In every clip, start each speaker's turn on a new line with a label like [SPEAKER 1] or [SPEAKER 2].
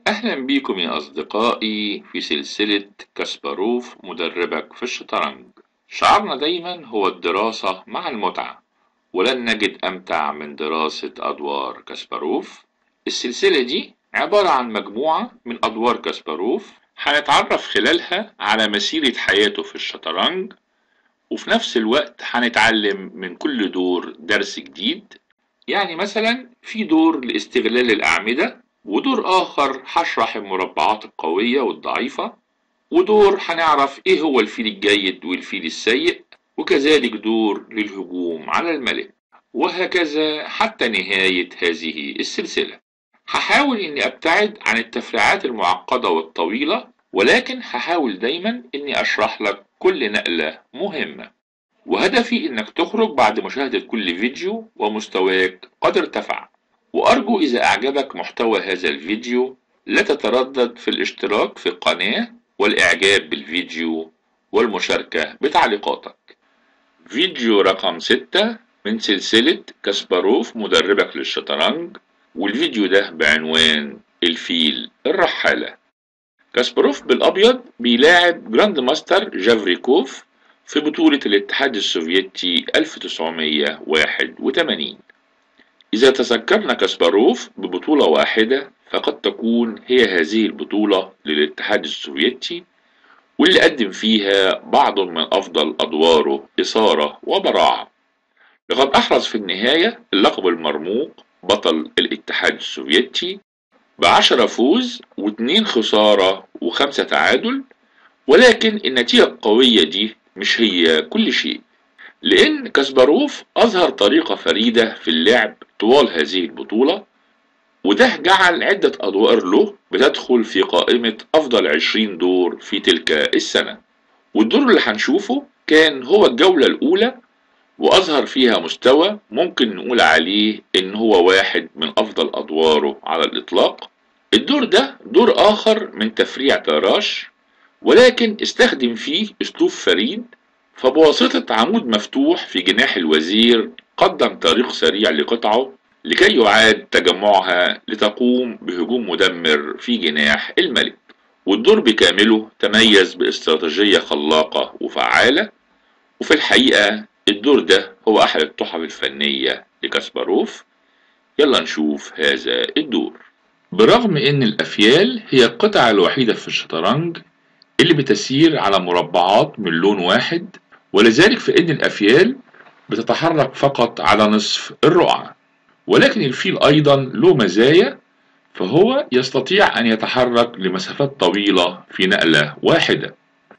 [SPEAKER 1] أهلا بيكم يا أصدقائي في سلسلة كاسباروف مدربك في الشطرنج شعارنا دايما هو الدراسة مع المتعة ولن نجد أمتع من دراسة أدوار كاسباروف السلسلة دي عبارة عن مجموعة من أدوار كاسباروف هنتعرف خلالها على مسيرة حياته في الشطرنج وفي نفس الوقت هنتعلم من كل دور درس جديد يعني مثلا في دور لاستغلال الأعمدة ودور آخر هشرح المربعات القوية والضعيفة ودور هنعرف إيه هو الفيل الجيد والفيل السيء وكذلك دور للهجوم على الملك وهكذا حتى نهاية هذه السلسلة هحاول إني أبتعد عن التفريعات المعقدة والطويلة ولكن هحاول دايما إني أشرح لك كل نقلة مهمة وهدفي إنك تخرج بعد مشاهدة كل فيديو ومستواك قد ارتفع وأرجو إذا أعجبك محتوى هذا الفيديو لا تتردد في الاشتراك في القناة والإعجاب بالفيديو والمشاركة بتعليقاتك فيديو رقم 6 من سلسلة كاسباروف مدربك للشطرنج والفيديو ده بعنوان الفيل الرحالة كاسباروف بالأبيض بيلاعب جراند ماستر جافريكوف في بطولة الاتحاد السوفيتي 1981 إذا تذكرنا كاسباروف ببطولة واحدة فقد تكون هي هذه البطولة للاتحاد السوفيتي واللي قدم فيها بعض من أفضل أدواره إثارة وبراعة لقد أحرز في النهاية اللقب المرموق بطل الاتحاد السوفيتي بعشرة فوز واثنين خسارة وخمسة تعادل ولكن النتيجة القوية دي مش هي كل شيء لأن كاسباروف أظهر طريقة فريدة في اللعب طوال هذه البطولة وده جعل عدة أدوار له بتدخل في قائمة أفضل 20 دور في تلك السنة والدور اللي هنشوفه كان هو الجولة الأولى وأظهر فيها مستوى ممكن نقول عليه إن هو واحد من أفضل أدواره على الإطلاق الدور ده دور آخر من تفريع تراش ولكن استخدم فيه أسلوب فريد فبواسطة عمود مفتوح في جناح الوزير قدم طريق سريع لقطعه لكي يعاد تجمعها لتقوم بهجوم مدمر في جناح الملك والدور بكامله تميز باستراتيجية خلاقة وفعالة وفي الحقيقة الدور ده هو أحد التحف الفنية لكاسباروف يلا نشوف هذا الدور برغم ان الافيال هي القطعة الوحيدة في الشطرنج اللي بتسير على مربعات من لون واحد ولذلك فإن الأفيال بتتحرك فقط على نصف الرقعة ولكن الفيل أيضا له مزايا فهو يستطيع أن يتحرك لمسافات طويلة في نقلة واحدة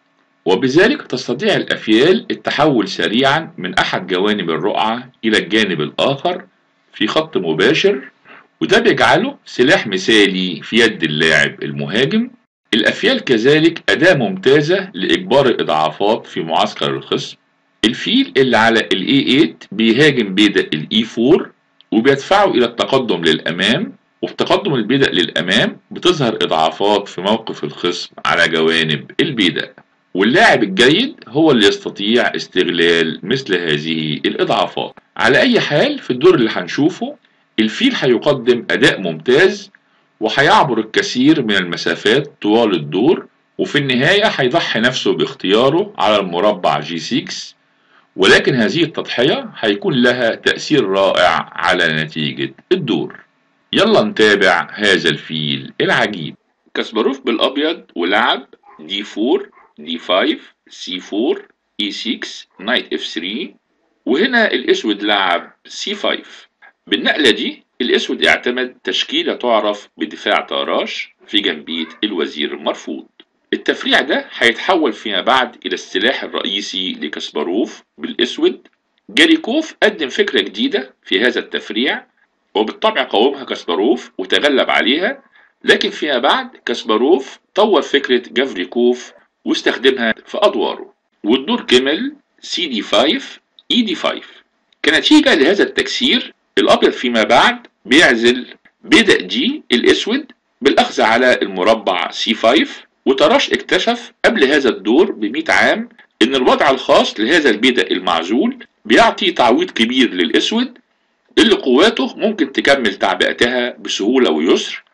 [SPEAKER 1] وبذلك تستطيع الأفيال التحول سريعا من أحد جوانب الرقعة إلى الجانب الآخر في خط مباشر وده بيجعله سلاح مثالي في يد اللاعب المهاجم الأفيال كذلك أداة ممتازة لإجبار الإضعافات في معسكر الخصم الفيل اللي على ال A8 بيهاجم بيدق ال E4 وبيدفعه إلى التقدم للأمام وفي تقدم البيدق للأمام بتظهر إضعافات في موقف الخصم على جوانب البيدق واللاعب الجيد هو اللي يستطيع استغلال مثل هذه الإضعافات على أي حال في الدور اللي هنشوفه الفيل هيقدم أداء ممتاز وهيعبر الكثير من المسافات طوال الدور وفي النهاية هيضحي نفسه باختياره على المربع جي 6 ولكن هذه التضحية هيكون لها تأثير رائع على نتيجة الدور يلا نتابع هذا الفيل العجيب كاسباروف بالأبيض ولعب دي 4 دي 5 سي 4 اي 6 نايت اف 3 وهنا الاسود لعب سي 5 بالنقلة دي الأسود اعتمد تشكيلة تعرف بدفاع طراش في جنبية الوزير المرفوض التفريع ده هيتحول فيما بعد إلى السلاح الرئيسي لكاسباروف بالأسود جاريكوف قدم فكرة جديدة في هذا التفريع وبالطبع قاومها كاسباروف وتغلب عليها لكن فيما بعد كاسباروف طور فكرة جافريكوف واستخدمها في أدواره والدور كمل سي دي 5 اي دي 5 كنتيجة لهذا التكسير الأبيض فيما بعد بيعزل بدأ جي الأسود بالأخذ على المربع سي 5 وتراش اكتشف قبل هذا الدور ب 100 عام إن الوضع الخاص لهذا البدأ المعزول بيعطي تعويض كبير للأسود اللي قواته ممكن تكمل تعبئتها بسهولة ويسر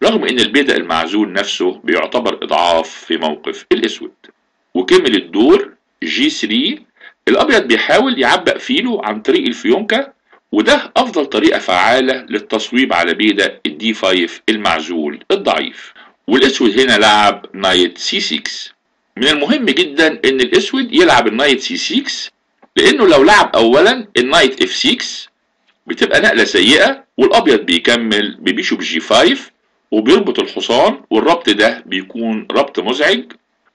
[SPEAKER 1] رغم ان البيدق المعزول نفسه بيعتبر اضعاف في موقف الاسود وكمل الدور جي 3 الابيض بيحاول يعبق فيله عن طريق الفيونكة وده افضل طريقة فعالة للتصويب على بيدق الدي 5 المعزول الضعيف والاسود هنا لعب نايت سي 6 من المهم جدا ان الاسود يلعب النايت سي 6 لانه لو لعب اولا النايت اف 6 بتبقى نقلة سيئة والابيض بيكمل ببيشوب جي 5 وبيربط الحصان والربط ده بيكون ربط مزعج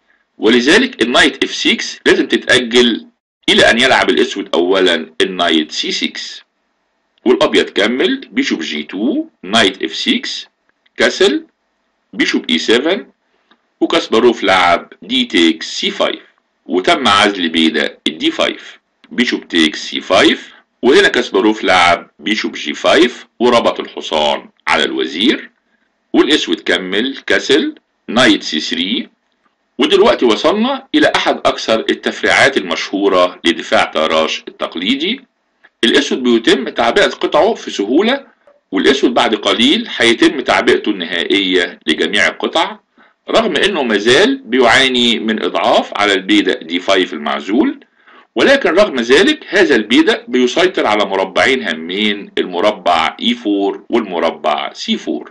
[SPEAKER 1] ولذلك النايت اف 6 لازم تتأجل الى ان يلعب الاسود اولا النايت سي 6 والابيض كمل بيشوب جي 2 نايت اف 6 كاسل بيشوب اي 7 وكاسباروف لعب دي تيك سي 5 وتم عزل بيدا الدي 5 بيشوب تيك سي 5 وهنا كاسباروف لعب بيشوب جي 5 وربط الحصان على الوزير والاسود كمل كاسل نايت سي 3 ودلوقتي وصلنا الى احد اكثر التفريعات المشهورة لدفاع تاراش التقليدي الاسود بيتم تعبئة قطعه في سهولة والاسود بعد قليل هيتم تعبئته النهائية لجميع القطع رغم انه مازال بيعاني من اضعاف على البيدق دي 5 المعزول ولكن رغم ذلك هذا البيدق بيسيطر على مربعين هامين المربع E4 والمربع C4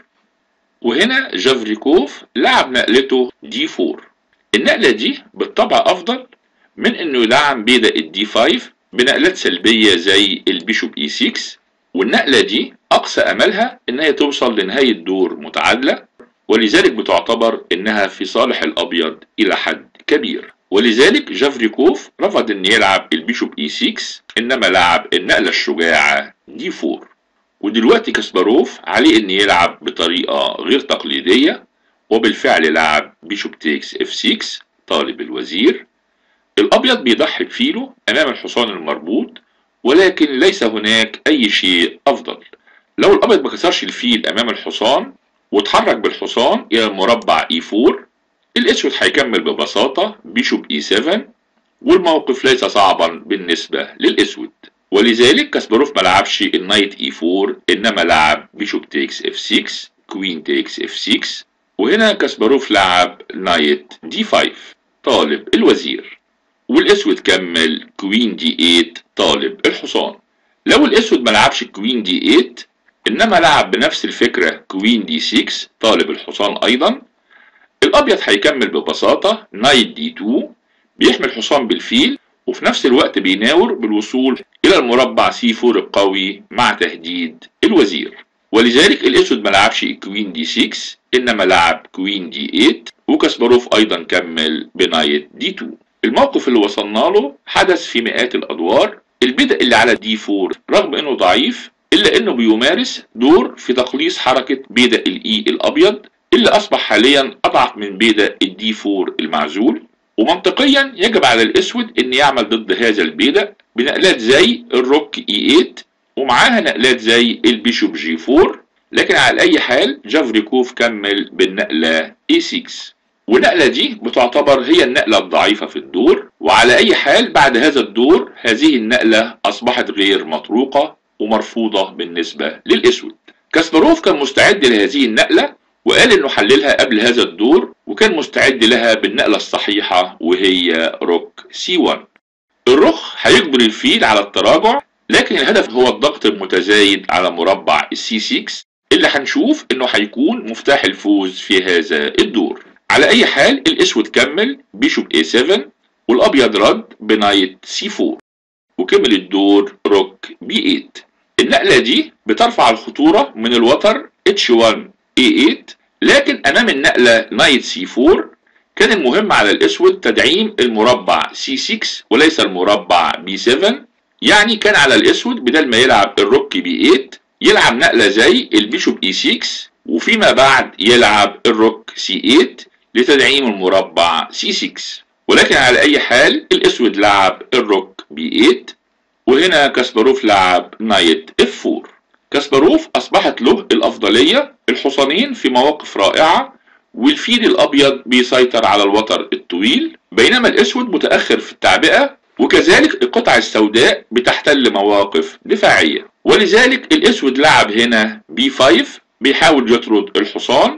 [SPEAKER 1] وهنا جافريكوف لعب نقلته D4 النقلة دي بالطبع افضل من انه يدعم بيدق الدي 5 بنقلات سلبية زي البيشوب اي 6 والنقلة دي اقصى املها انها توصل لنهاية دور متعادلة ولذلك بتعتبر انها في صالح الابيض الى حد كبير ولذلك جافريكوف رفض ان يلعب البيشوب اي 6 انما لعب النقلة الشجاعة دي 4 ودلوقتي كاسباروف عليه ان يلعب بطريقة غير تقليدية وبالفعل لعب بيشوب تيكس اف 6 طالب الوزير الابيض بيضحي بفيله امام الحصان المربوط ولكن ليس هناك اي شيء افضل لو الابيض ما كسرش الفيل امام الحصان واتحرك بالحصان الى المربع اي 4 الاسود هيكمل ببساطة بيشوب اي 7 والموقف ليس صعبا بالنسبة للاسود ولذلك كاسباروف ما لعبش النايت اي 4 انما لعب بيشوب تيكس اف 6 كوين تيكس اف 6 وهنا كاسباروف لعب نايت دي 5 طالب الوزير والاسود كمل كوين دي 8 طالب الحصان لو الاسود ما لعبش كوين دي 8 انما لعب بنفس الفكرة كوين دي 6 طالب الحصان ايضا الابيض هيكمل ببساطة نايت دي 2 بيحمي الحصان بالفيل وفي نفس الوقت بيناور بالوصول الى المربع سي 4 القوي مع تهديد الوزير ولذلك الاسود ما لعبش كوين دي 6 انما لعب كوين دي 8 وكاسباروف ايضا كمل بنايت دي 2 الموقف اللي وصلنا له حدث في مئات الادوار البدء اللي على دي 4 رغم انه ضعيف الا انه بيمارس دور في تقليص حركة بيدق الاي الابيض اللي اصبح حاليا اضعف من بيدق الدي 4 المعزول ومنطقيا يجب على الاسود ان يعمل ضد هذا البيدق بنقلات زي الروك اي 8 ومعاها نقلات زي البيشوب جي 4 لكن على اي حال جافريكوف كمل بالنقلة اي 6 والنقلة دي بتعتبر هي النقلة الضعيفة في الدور وعلى اي حال بعد هذا الدور هذه النقلة اصبحت غير مطروقة ومرفوضة بالنسبة للاسود كاسباروف كان مستعد لهذه النقلة وقال انه حللها قبل هذا الدور وكان مستعد لها بالنقلة الصحيحة وهي روك سي 1 الرخ هيجبر الفيل على التراجع لكن الهدف هو الضغط المتزايد على مربع السي 6 اللي هنشوف انه هيكون مفتاح الفوز في هذا الدور على اي حال الاسود كمل بيشوب اي 7 والابيض رد بنايت سي 4 وكمل الدور روك بي 8 النقلة دي بترفع الخطورة من الوتر اتش 1 اي 8 لكن امام النقلة نايت سي 4 كان المهم على الاسود تدعيم المربع سي 6 وليس المربع بي 7 يعني كان على الاسود بدل ما يلعب الروك بي 8 يلعب نقلة زي البيشوب اي 6 وفيما بعد يلعب الروك سي 8 لتدعيم المربع سي 6 ولكن على اي حال الاسود لعب الروك بي 8 وهنا كاسباروف لعب نايت اف 4 كاسباروف اصبحت له الافضلية الحصانين في مواقف رائعة والفيل الابيض بيسيطر على الوتر الطويل بينما الاسود متأخر في التعبئة وكذلك القطع السوداء بتحتل مواقف دفاعية ولذلك الاسود لعب هنا بي 5 بيحاول يطرد الحصان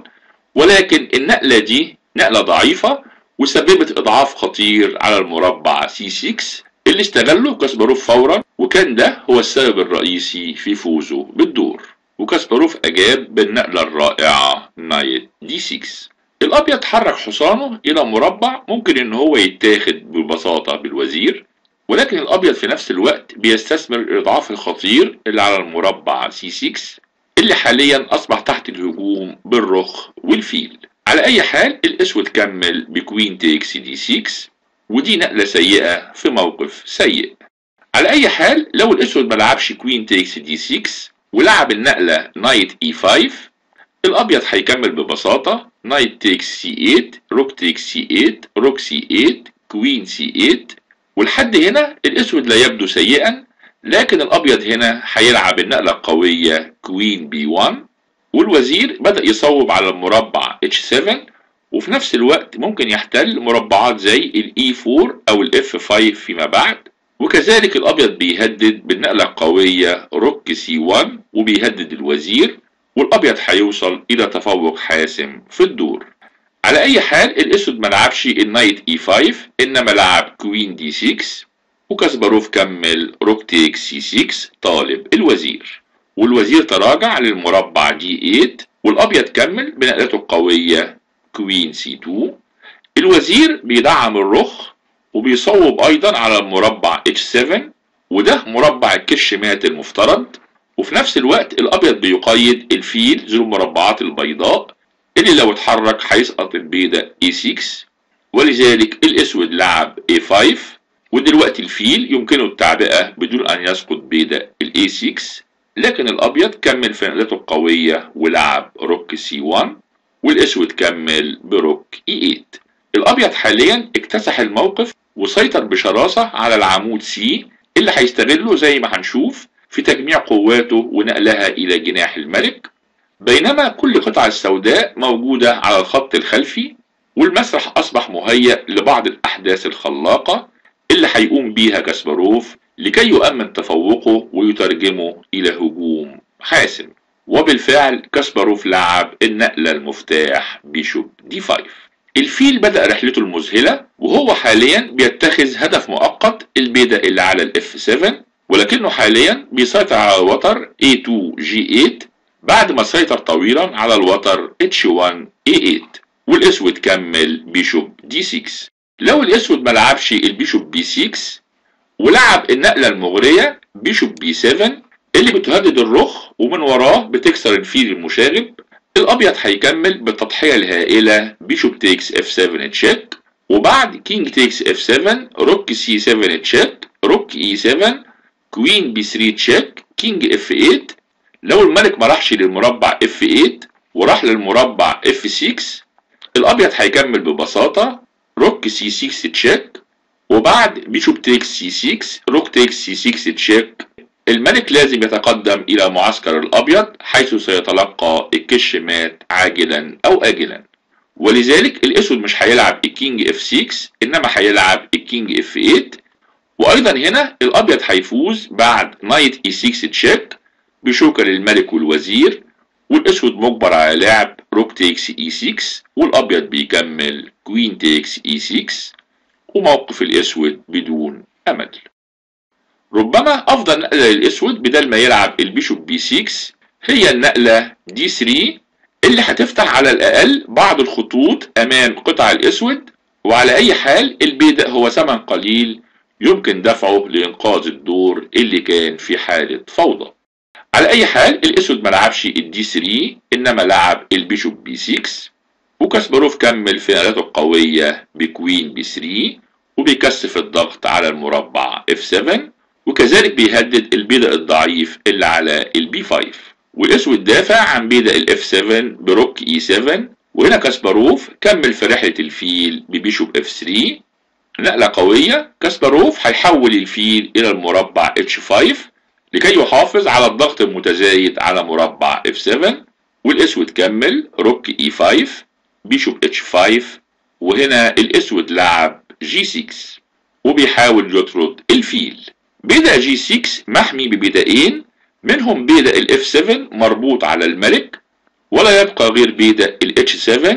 [SPEAKER 1] ولكن النقلة دي نقلة ضعيفة وسببت إضعاف خطير على المربع سي 6 اللي استغله كاسباروف فورا وكان ده هو السبب الرئيسي في فوزه بالدور وكاسباروف أجاب بالنقلة الرائعة نايت دي 6 الأبيض حرك حصانه إلى مربع ممكن إن هو يتاخد ببساطة بالوزير ولكن الأبيض في نفس الوقت بيستثمر الإضعاف الخطير اللي على المربع سي 6 اللي حاليا أصبح تحت الهجوم بالرخ والفيل على أي حال الأسود كمل بكوين تيكس دي 6 ودي نقلة سيئة في موقف سيء على أي حال لو الأسود ملعبش كوين تيكس دي 6 ولعب النقلة نايت اي 5 الأبيض هيكمل ببساطة نايت تيكس سي 8 روك تيكس سي 8 روك سي 8 كوين سي 8 ولحد هنا الأسود لا يبدو سيئا لكن الأبيض هنا هيلعب النقلة القوية كوين بي 1 والوزير بدأ يصوب على المربع H7 وفي نفس الوقت ممكن يحتل مربعات زي الاي 4 او الاف 5 فيما بعد وكذلك الابيض بيهدد بالنقله القويه روك سي 1 وبيهدد الوزير والابيض هيوصل الى تفوق حاسم في الدور على اي حال الاسود ملعبش النايت اي 5 انما لعب كوين دي 6 وكاسباروف كمل روك تيك سي 6 طالب الوزير والوزير تراجع للمربع دي 8 والابيض كمل بنقلته القويه كوين سي 2 الوزير بيدعم الرخ وبيصوب ايضا على المربع اتش 7 وده مربع الكش مات المفترض وفي نفس الوقت الابيض بيقيد الفيل ذو المربعات البيضاء اللي لو اتحرك هيسقط البيضة A6 ولذلك الاسود لعب A5 ودلوقتي الفيل يمكنه التعبئة بدون ان يسقط بيضة ال A6 لكن الابيض كمل في نقلته القوية ولعب روك C1 والاسود كمل بروك اي 8 الابيض حاليا اكتسح الموقف وسيطر بشراسة على العمود سي اللي هيستغله زي ما هنشوف في تجميع قواته ونقلها الى جناح الملك بينما كل قطع السوداء موجودة على الخط الخلفي والمسرح اصبح مهيأ لبعض الاحداث الخلاقة اللي هيقوم بيها كاسباروف لكي يؤمن تفوقه ويترجمه الى هجوم حاسم وبالفعل كاسباروف لعب النقلة المفتاح بيشوب دي 5 الفيل بدأ رحلته المذهلة وهو حاليا بيتخذ هدف مؤقت البيضة اللي على الاف 7 ولكنه حاليا بيسيطر على الوتر A2 G8 بعد ما سيطر طويلا على الوتر H1 A8 والاسود كمل بيشوب دي 6 لو الاسود ملعبش البيشوب بي 6 ولعب النقلة المغرية بيشوب بي 7 اللي بتهدد الرخ ومن وراه بتكسر الفيل المشاغب الابيض هيكمل بالتضحيه الهائله بيشوب تيكس اف 7 تشيك وبعد كينج تيكس اف 7 روك سي 7 تشيك روك اي 7 كوين بي 3 تشيك كينج اف 8 لو الملك ما راحش للمربع اف 8 وراح للمربع اف 6 الابيض هيكمل ببساطه روك سي 6 تشيك وبعد بيشوب تيكس سي 6 روك تيكس سي 6 تشيك الملك لازم يتقدم إلى معسكر الأبيض حيث سيتلقى الكش مات عاجلا أو آجلا ولذلك الأسود مش هيلعب الكينج اف 6 إنما هيلعب الكينج اف 8 وأيضا هنا الأبيض هيفوز بعد نايت اي 6 تشيك بشوكة للملك والوزير والأسود مجبر على لعب روك تيكس اي 6 والأبيض بيكمل كوين تيكس اي 6 وموقف الأسود بدون أمل ربما افضل نقله للاسود بدل ما يلعب البيشوب بي 6 هي النقله دي 3 اللي هتفتح على الاقل بعض الخطوط امام قطع الاسود وعلى اي حال البيدق هو ثمن قليل يمكن دفعه لانقاذ الدور اللي كان في حاله فوضى على اي حال الاسود ملعبش الدي 3 انما لعب البيشوب بي 6 وكاسباروف كمل في نقلاته القويه بكوين بي 3 وبيكثف الضغط على المربع اف 7 وكذلك بيهدد البيدق الضعيف اللي على البي 5 والاسود دافع عن بيدق الاف 7 بروك اي 7 وهنا كاسباروف كمل في رحله الفيل ببيشوب اف 3 نقله قويه كاسباروف هيحول الفيل الى المربع اتش 5 لكي يحافظ على الضغط المتزايد على مربع اف 7 والاسود كمل روك اي 5 بيشوب اتش 5 وهنا الاسود لعب جي 6 وبيحاول يطرد الفيل بيدا جي 6 محمي ببيدائين منهم بيدا الاف 7 مربوط على الملك ولا يبقى غير بيدق ال H7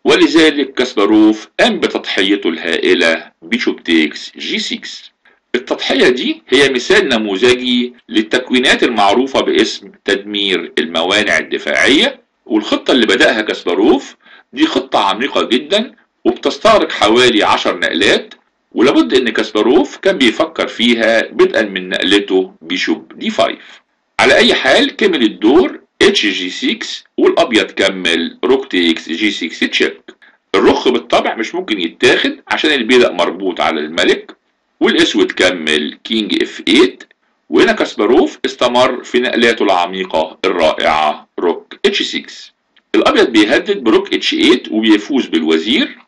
[SPEAKER 1] ولذلك كاسباروف قام بتضحيته الهائلة بيشوب تيكس جي 6 التضحية دي هي مثال نموذجي للتكوينات المعروفة باسم تدمير الموانع الدفاعية والخطة اللي بدأها كاسباروف دي خطة عميقة جدا وبتستغرق حوالي 10 نقلات ولابد ان كاسباروف كان بيفكر فيها بدءا من نقلته بيشوب دي 5 على اي حال كمل الدور اتش جي 6 والابيض كمل روك تيكس جي 6 تشيك الرخ بالطبع مش ممكن يتاخد عشان البيدق مربوط على الملك والاسود كمل كينج اف 8 وهنا كاسباروف استمر في نقلاته العميقة الرائعة روك اتش 6 الابيض بيهدد بروك اتش 8 وبيفوز بالوزير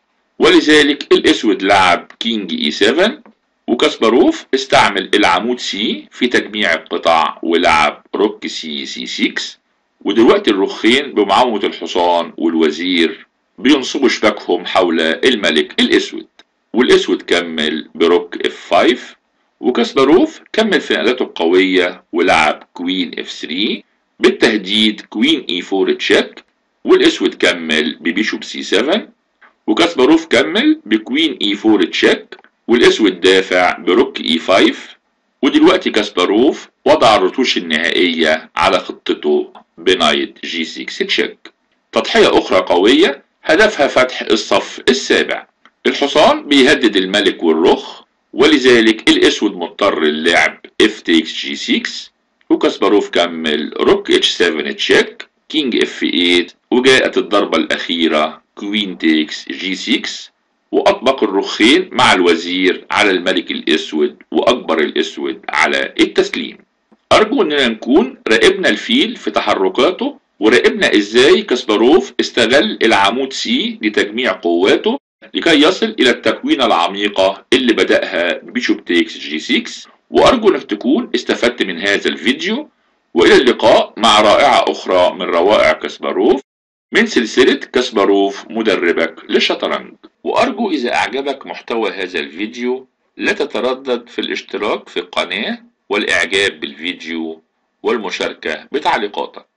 [SPEAKER 1] ولذلك الاسود لعب كينج اي 7 وكاسباروف استعمل العمود سي في تجميع القطع ولعب روك سي سي 6 ودلوقتي الرخين بمعاونة الحصان والوزير بينصبوا شباكهم حول الملك الاسود والاسود كمل بروك اف 5 وكاسباروف كمل في نقلاته القوية ولعب كوين اف 3 بالتهديد كوين اي 4 تشيك والاسود كمل ببيشوب سي 7 وكاسباروف كمل بكوين اي 4 تشيك والاسود دافع بروك اي 5 ودلوقتي كاسباروف وضع الرتوش النهائية على خطته بنايت جي 6 تشيك تضحية أخرى قوية هدفها فتح الصف السابع الحصان بيهدد الملك والرخ ولذلك الاسود مضطر للعب اف تيكس جي 6 وكاسباروف كمل روك اتش 7 تشيك كينج اف 8 وجاءت الضربة الأخيرة كوين تيكس جي 6 وأطبق الرخين مع الوزير على الملك الأسود وأجبر الأسود على التسليم أرجو أننا نكون راقبنا الفيل في تحركاته وراقبنا إزاي كاسباروف استغل العمود سي لتجميع قواته لكي يصل إلى التكوينة العميقة اللي بدأها بيشوب تيكس جي 6 وأرجو أنك تكون استفدت من هذا الفيديو وإلى اللقاء مع رائعة أخرى من روائع كاسباروف من سلسلة كاسباروف مدربك للشطرنج وأرجو إذا أعجبك محتوى هذا الفيديو لا تتردد في الاشتراك في القناة والإعجاب بالفيديو والمشاركة بتعليقاتك